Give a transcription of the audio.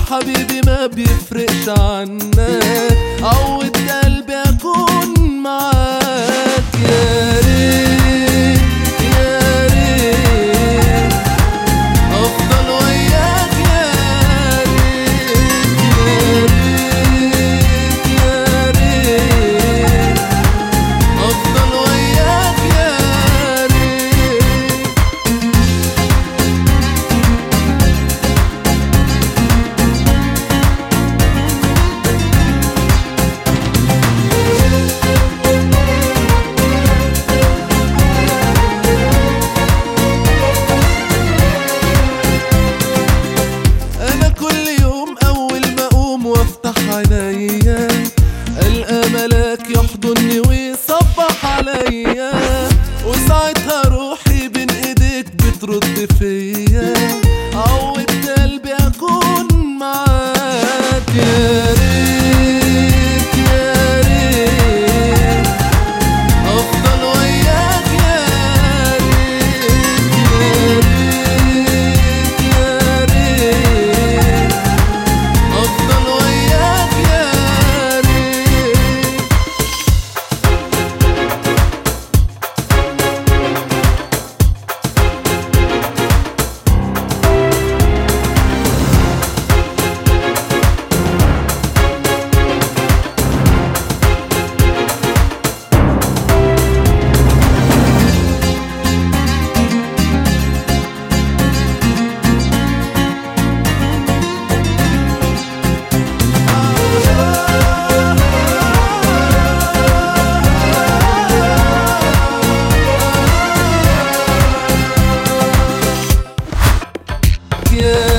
حبيبي ما بيفرقش عنك عود قلبي اكون معاك يا ريت يا ريت افضل وياك يا ريت يا ريت يا ريت افضل وياك يا ريت انا كل يوم اول ما اقوم وافتح عينيا القى ملاك يحضني ويصبح عليا وساعتها روحي بين ايديك بترد فيا عودت قلبي اكون معاك يا ريت يا ريت افضل وياك يا ريت يا ريت يا ريت افضل وياك يا ريت يا